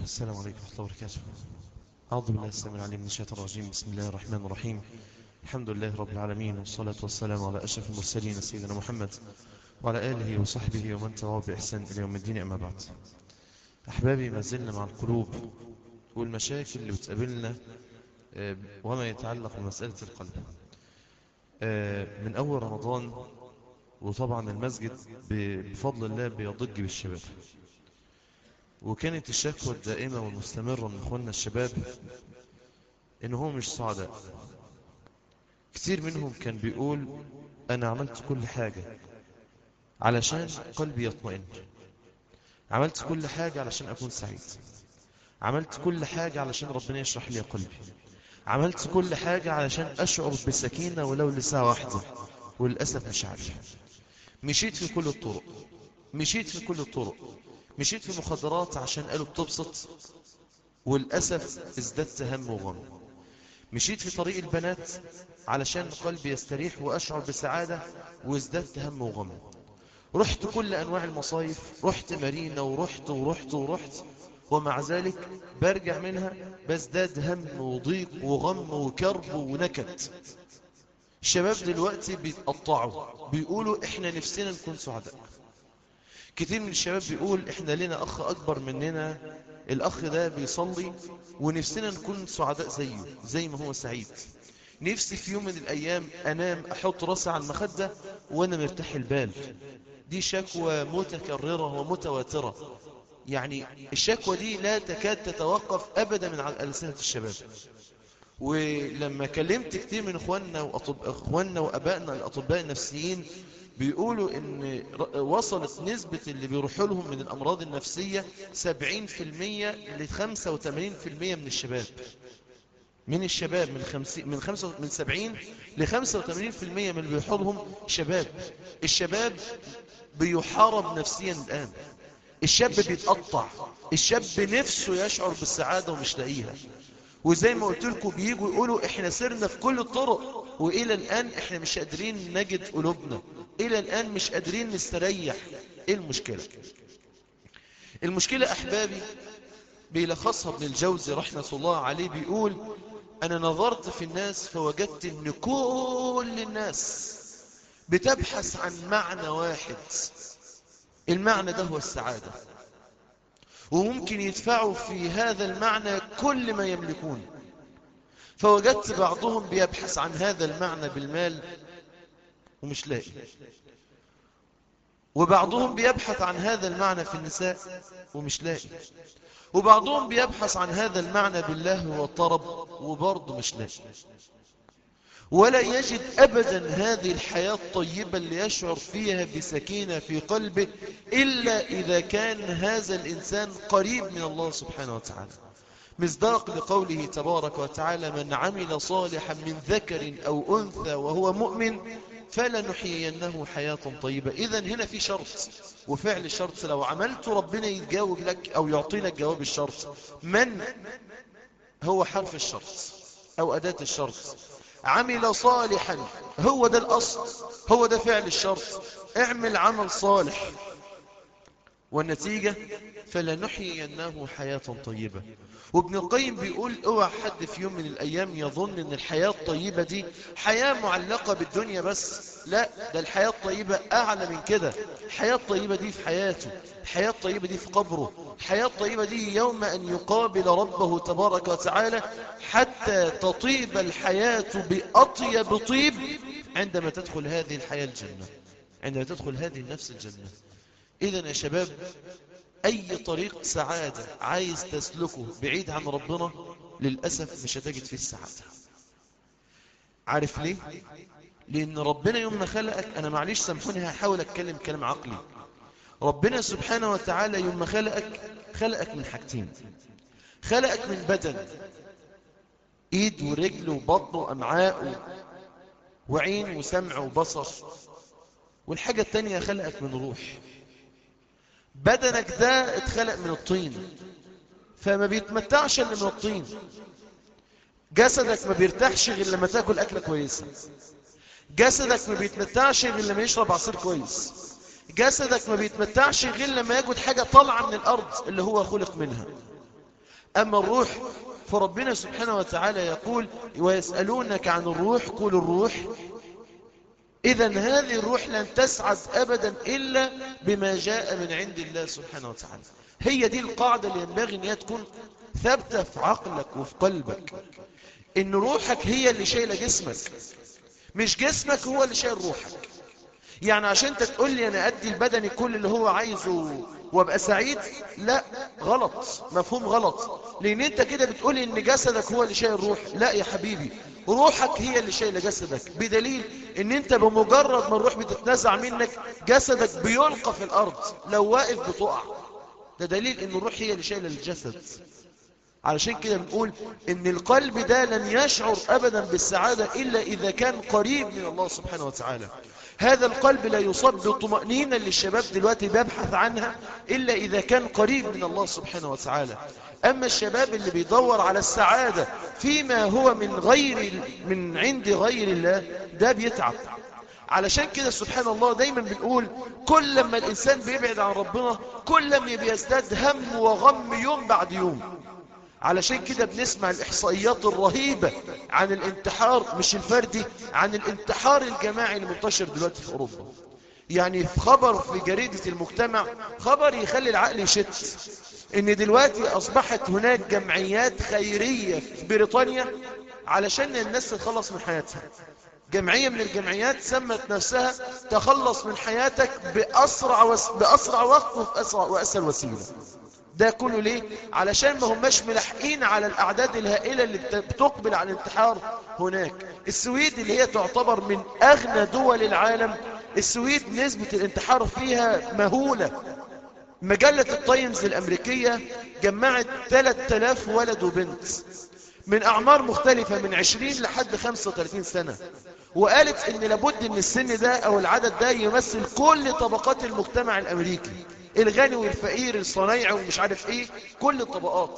السلام عليكم ورحمة الله وبركاته أعوذ بالله السلام العليم من الشيطان الرجيم بسم الله الرحمن الرحيم الحمد لله رب العالمين والصلاة والسلام على أشرف المرسلين سيدنا محمد وعلى آله وصحبه ومن تبعه بإحسان إلى يوم الدين أما بعد أحبابي ما زلنا مع القلوب والمشاكل اللي بتقابلنا آه، وما يتعلق بمسألة القلب آه، من أول رمضان وطبعا المسجد ب- بفضل الله بيضج بالشباب وكانت الشكوى الدائمة والمستمرة من اخواننا الشباب ان هم مش سعداء كتير منهم كان بيقول انا عملت كل حاجة علشان قلبي يطمئن عملت كل حاجة علشان اكون سعيد عملت كل حاجة علشان ربنا يشرح لي قلبي عملت كل حاجة علشان اشعر بسكينة ولو لساعة واحدة وللأسف مش عارف مشيت في كل الطرق مشيت في كل الطرق مشيت في مخدرات عشان قالوا بتبسط وللأسف ازددت هم وغم مشيت في طريق البنات علشان قلبي يستريح وأشعر بسعادة وازددت هم وغم رحت كل أنواع المصايف رحت مارينا ورحت ورحت ورحت ومع ذلك برجع منها بزداد هم وضيق وغم وكرب ونكد الشباب دلوقتي بيتقطعوا بيقولوا احنا نفسنا نكون سعداء كتير من الشباب بيقول احنا لنا اخ اكبر مننا الاخ ده بيصلي ونفسنا نكون سعداء زيه زي ما هو سعيد نفسي في يوم من الايام انام احط راسي على المخدة وانا مرتاح البال دي شكوى متكررة ومتواترة يعني الشكوى دي لا تكاد تتوقف ابدا من على ألسنة الشباب ولما كلمت كتير من اخواننا وأطب... اخواننا وابائنا الاطباء النفسيين بيقولوا ان ر- وصلت نسبة اللي بيروحوا لهم من الامراض النفسية 70% ل 85% من الشباب من الشباب من خمسين من خمسة من 70 ل 85% من اللي بيروحوا لهم شباب الشباب بيحارب نفسيا الان الشاب بيتقطع الشاب نفسه يشعر بالسعادة ومش لاقيها وزي ما قلت لكم بييجوا يقولوا احنا سرنا في كل الطرق والى الان احنا مش قادرين نجد قلوبنا الى الان مش قادرين نستريح ايه المشكلة المشكلة احبابي بيلخصها ابن الجوزي رحمة الله عليه بيقول انا نظرت في الناس فوجدت ان كل الناس بتبحث عن معنى واحد المعنى ده هو السعادة وممكن يدفعوا في هذا المعنى كل ما يملكون فوجدت بعضهم بيبحث عن هذا المعنى بالمال ومش لاقي وبعضهم بيبحث عن هذا المعنى في النساء ومش لاقي وبعضهم بيبحث عن هذا المعنى بالله والطرب وبرضه مش لاقي ولا يجد أبدا هذه الحياة الطيبة اللي يشعر فيها بسكينة في قلبه إلا إذا كان هذا الإنسان قريب من الله سبحانه وتعالى مصداق لقوله تبارك وتعالى من عمل صالحا من ذكر أو أنثى وهو مؤمن فلنحيينه حياة طيبة إذا هنا في شرط وفعل الشرط لو عملت ربنا يجاوب لك أو يعطي لك جواب الشرط من هو حرف الشرط أو أداة الشرط عمل صالحا هو ده الأصل هو ده فعل الشرط اعمل عمل صالح والنتيجة فلنحيينه حياة طيبة وابن القيم بيقول اوعى حد في يوم من الايام يظن ان الحياة الطيبة دي حياة معلقة بالدنيا بس لا ده الحياة الطيبة اعلى من كده الحياة الطيبة دي في حياته الحياة الطيبة دي في قبره الحياة الطيبة دي يوم ان يقابل ربه تبارك وتعالى حتى تطيب الحياة بأطيب طيب عندما تدخل هذه الحياة الجنة عندما تدخل هذه النفس الجنة إذا يا شباب أي طريق سعادة عايز تسلكه بعيد عن ربنا للأسف مش هتجد فيه السعادة عارف ليه؟ لأن ربنا يوم ما خلقك أنا معليش سامحوني هحاول أتكلم كلام عقلي ربنا سبحانه وتعالى يوم ما خلقك خلقك من حاجتين خلقك من بدن ايد ورجل وبطن وامعاء و... وعين وسمع وبصر والحاجة التانية خلقك من روح بدنك ده اتخلق من الطين فما بيتمتعش الا من الطين جسدك ما بيرتاحش غير لما تاكل اكله كويسه جسدك ما بيتمتعش غير لما يشرب عصير كويس جسدك ما بيتمتعش غير لما ياخد حاجه طالعه من الارض اللي هو خلق منها أما الروح فربنا سبحانه وتعالى يقول ويسألونك عن الروح قول الروح إذا هذه الروح لن تسعد أبدا إلا بما جاء من عند الله سبحانه وتعالى هي دي القاعدة اللي ينبغي أن هي تكون ثابتة في عقلك وفي قلبك إن روحك هي اللي شايلة جسمك مش جسمك هو اللي شايل روحك يعني عشان انت تقول لي انا ادي البدني كل اللي هو عايزه وابقى سعيد لا غلط مفهوم غلط لان انت كده بتقول ان جسدك هو اللي شايل روح لا يا حبيبي روحك هي اللي شايله جسدك بدليل ان انت بمجرد ما الروح بتتنزع منك جسدك بيلقى في الارض لو واقف بتقع ده دليل ان الروح هي اللي شايله الجسد علشان كده بنقول ان القلب ده لن يشعر ابدا بالسعادة الا اذا كان قريب من الله سبحانه وتعالى هذا القلب لا يصاب بطمأنينة اللي الشباب دلوقتي بيبحث عنها إلا إذا كان قريب من الله سبحانه وتعالى أما الشباب اللي بيدور على السعادة فيما هو من غير من عند غير الله ده بيتعب علشان كده سبحان الله دايما بنقول كل لما الإنسان بيبعد عن ربنا كل لما بيزداد هم وغم يوم بعد يوم علشان كده بنسمع الإحصائيات الرهيبة عن الانتحار مش الفردي عن الانتحار الجماعي المنتشر دلوقتي في أوروبا يعني في خبر في جريدة المجتمع خبر يخلي العقل يشت ان دلوقتي أصبحت هناك جمعيات خيرية في بريطانيا علشان الناس تتخلص من حياتها جمعية من الجمعيات سمت نفسها تخلص من حياتك بأسرع, وس... بأسرع وقت وفي أسرع وأسهل وسيلة ده كله ليه؟ علشان ما هماش ملحقين على الأعداد الهائلة اللي بتقبل على الانتحار هناك السويد اللي هي تعتبر من أغنى دول العالم السويد نسبة الانتحار فيها مهولة مجلة التايمز الأمريكية جمعت 3000 ولد وبنت من أعمار مختلفة من 20 لحد 35 سنة وقالت ان لابد ان السن ده او العدد ده يمثل كل طبقات المجتمع الامريكي الغني والفقير الصنايعي ومش عارف ايه كل الطبقات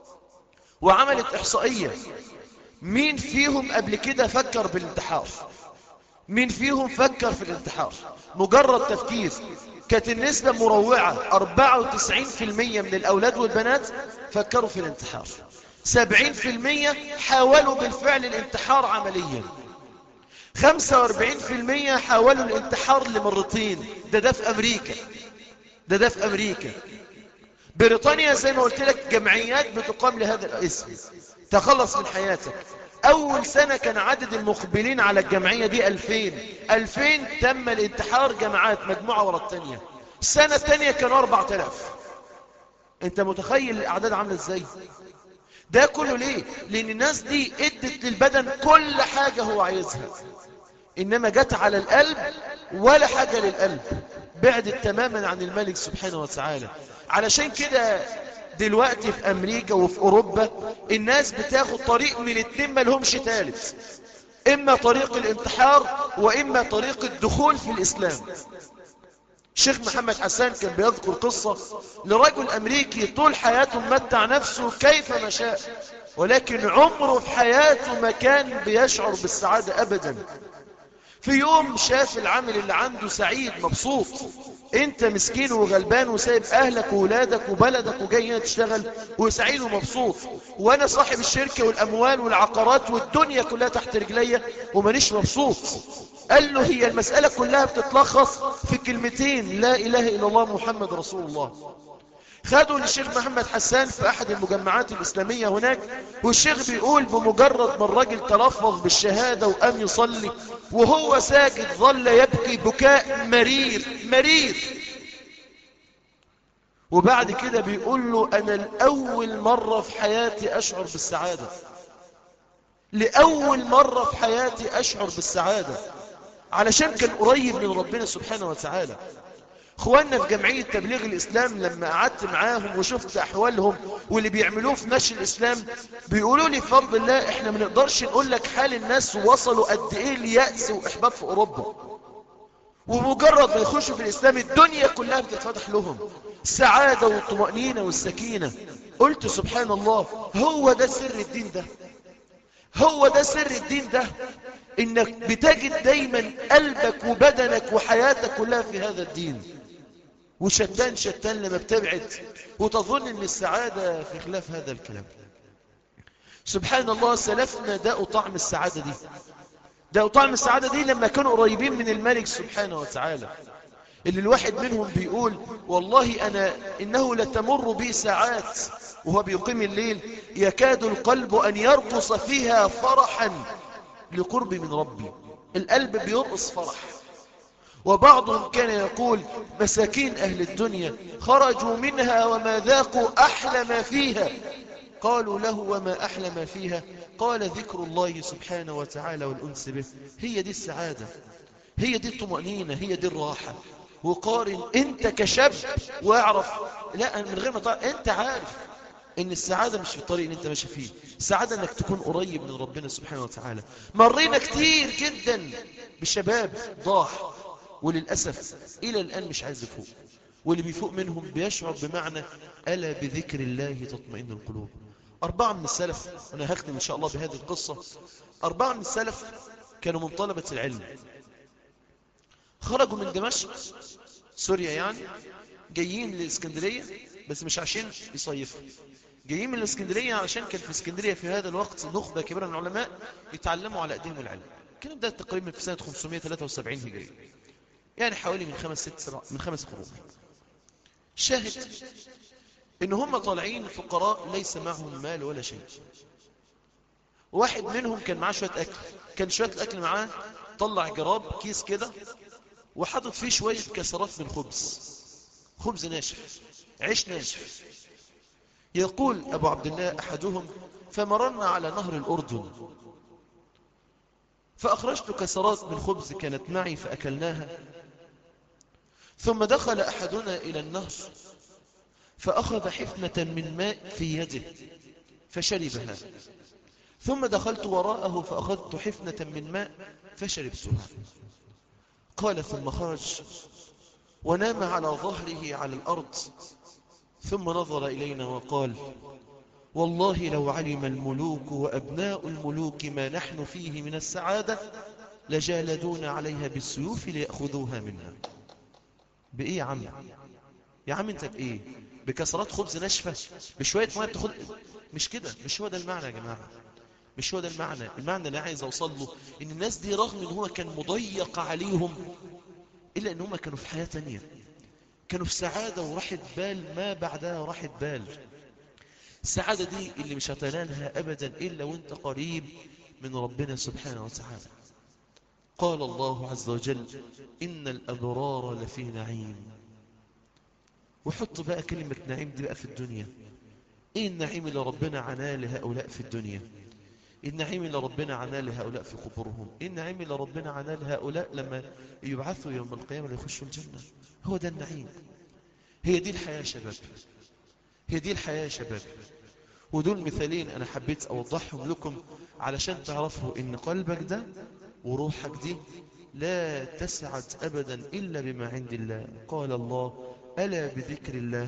وعملت احصائية مين فيهم قبل كده فكر بالانتحار مين فيهم فكر في الانتحار مجرد تفكير كانت النسبة مروعة 94% من الأولاد والبنات فكروا في الانتحار 70% حاولوا بالفعل الانتحار عمليا 45% حاولوا الانتحار لمرتين ده ده في أمريكا ده ده في أمريكا بريطانيا زي ما قلت لك جمعيات بتقام لهذا الاسم تخلص من حياتك أول سنة كان عدد المقبلين على الجمعية دي 2000 2000 تم الانتحار جماعات مجموعة ورا الثانية السنة الثانية كانوا 4000 انت متخيل الأعداد عاملة ازاي ده كله ليه لأن الناس دي ادت للبدن كل حاجة هو عايزها إنما جت على القلب ولا حاجة للقلب بعدت تماما عن الملك سبحانه وتعالى علشان كده دلوقتي في أمريكا وفي أوروبا الناس بتاخد طريق من اتنين ملهمش تالت إما طريق الانتحار وإما طريق الدخول في الإسلام الشيخ محمد حسان كان بيذكر قصة لرجل أمريكي طول حياته متع نفسه كيف ما شاء ولكن عمره في حياته ما كان بيشعر بالسعادة أبدا في يوم شاف العمل اللي عنده سعيد مبسوط انت مسكين وغلبان وسايب اهلك وولادك وبلدك وجاي هنا تشتغل وسعيد ومبسوط وانا صاحب الشركة والاموال والعقارات والدنيا كلها تحت رجليا ومانيش مبسوط قال له هي المسألة كلها بتتلخص في كلمتين لا اله الا الله محمد رسول الله خدوا للشيخ محمد حسان في أحد المجمعات الإسلامية هناك والشيخ بيقول بمجرد ما الراجل تلفظ بالشهادة وقام يصلي وهو ساجد ظل يبكي بكاء مرير مرير وبعد كده بيقول له أنا لأول مرة في حياتي أشعر بالسعادة لأول مرة في حياتي أشعر بالسعادة علشان كان قريب من ربنا سبحانه وتعالى اخواننا في جمعية تبليغ الاسلام لما قعدت معاهم وشفت احوالهم واللي بيعملوه في نشر الاسلام بيقولوا لي بفضل الله احنا ما نقدرش نقول لك حال الناس وصلوا قد ايه ليأس واحباط في اوروبا ومجرد ما يخشوا في الاسلام الدنيا كلها بتتفتح لهم السعادة والطمأنينة والسكينة قلت سبحان الله هو ده سر الدين ده هو ده سر الدين ده انك بتجد دايما قلبك وبدنك وحياتك كلها في هذا الدين وشتان شتان لما بتبعد وتظن ان السعادة في خلاف هذا الكلام سبحان الله سلفنا داء طعم السعادة دي داء طعم السعادة دي لما كانوا قريبين من الملك سبحانه وتعالى اللي الواحد منهم بيقول والله أنا إنه لتمر بي ساعات وهو بيقيم الليل يكاد القلب أن يرقص فيها فرحا لقرب من ربي القلب بيرقص فرح وبعضهم كان يقول مساكين أهل الدنيا خرجوا منها وما ذاقوا أحلى ما فيها قالوا له وما أحلى ما فيها قال ذكر الله سبحانه وتعالى والأنس به هي دي السعادة هي دي الطمأنينة هي دي الراحة وقارن انت كشاب واعرف لا من غير ما تعرف انت عارف ان السعادة مش في الطريق اللي انت ماشي فيه السعادة انك تكون قريب من ربنا سبحانه وتعالى مرينا كتير جدا بشباب ضاح وللأسف إلى الآن مش عايز يفوق واللي بيفوق منهم بيشعر بمعنى ألا بذكر الله تطمئن القلوب أربعة من السلف أنا هختم إن شاء الله بهذه القصة أربعة من السلف كانوا من طلبة العلم خرجوا من دمشق سوريا يعني جايين للإسكندرية بس مش عشان يصيفوا جايين من الإسكندرية عشان كان في اسكندرية في هذا الوقت نخبة كبيرة من العلماء يتعلموا على أيديهم العلم الكلام ده تقريبا في سنة 573 هجرية يعني حوالي من خمس ست سبع من خمس قرون شاهد ان هم طالعين فقراء ليس معهم مال ولا شيء واحد منهم كان معاه شوية اكل كان شوية الاكل معاه طلع جراب كيس كده وحطت فيه شوية كسرات من خبز خبز ناشف عيش ناشف يقول ابو عبد الله احدهم فمررنا على نهر الاردن فأخرجت كسرات من خبز كانت معي فأكلناها ثم دخل أحدنا إلى النهر فأخذ حفنة من ماء في يده فشربها ثم دخلت وراءه فأخذت حفنة من ماء فشربتها قال ثم خرج ونام على ظهره على الأرض ثم نظر إلينا وقال والله لو علم الملوك وأبناء الملوك ما نحن فيه من السعادة لجالدون عليها بالسيوف ليأخذوها منا بإيه يا عم يا عم انت بإيه بكسرات خبز ناشفة بشوية مية بتاخد مش كده مش هو ده المعنى يا جماعة مش هو ده المعنى المعنى اللي عايز اوصل له ان الناس دي رغم ان هو كان مضيق عليهم الا ان هم كانوا في حياة تانية كانوا في سعادة وراحة بال ما بعدها راحة بال السعادة دي اللي مش هتنالها أبدا إلا وانت قريب من ربنا سبحانه وتعالى قال الله عز وجل إن الأبرار لفي نعيم وحط بقى كلمة نعيم دي بقى في الدنيا إيه النعيم اللي ربنا عناه لهؤلاء في الدنيا إيه النعيم اللي ربنا عناه لهؤلاء في قبورهم إيه النعيم اللي ربنا عناه لهؤلاء لما يبعثوا يوم القيامة ليخشوا الجنة هو ده النعيم هي دي الحياة يا شباب هي دي الحياة يا شباب ودول مثالين أنا حبيت أوضحهم لكم علشان تعرفوا إن قلبك ده وروحك دي لا تسعد أبدا إلا بما عند الله قال الله ألا بذكر الله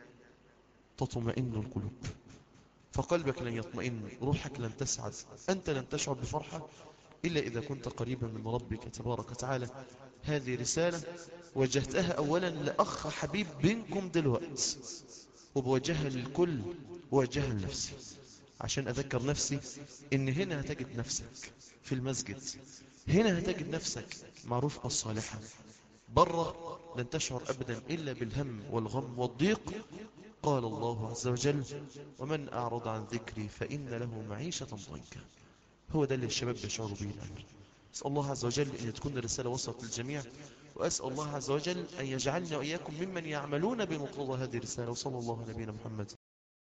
تطمئن القلوب فقلبك لن يطمئن روحك لن تسعد أنت لن تشعر بفرحة إلا إذا كنت قريبا من ربك تبارك وتعالى هذه رسالة وجهتها أولا لأخ حبيب بينكم دلوقت وبوجهها للكل ووجهها لنفسي عشان أذكر نفسي إن هنا هتجد نفسك في المسجد هنا هتجد نفسك معروف الصالحة برا لن تشعر أبدا إلا بالهم والغم والضيق قال الله عز وجل ومن أعرض عن ذكري فإن له معيشة ضنكا هو ده اللي الشباب بيشعروا به الآن أسأل الله عز وجل أن تكون الرسالة وصلت للجميع وأسأل الله عز وجل أن يجعلنا وإياكم ممن يعملون بمقتضى هذه الرسالة وصلى الله على نبينا محمد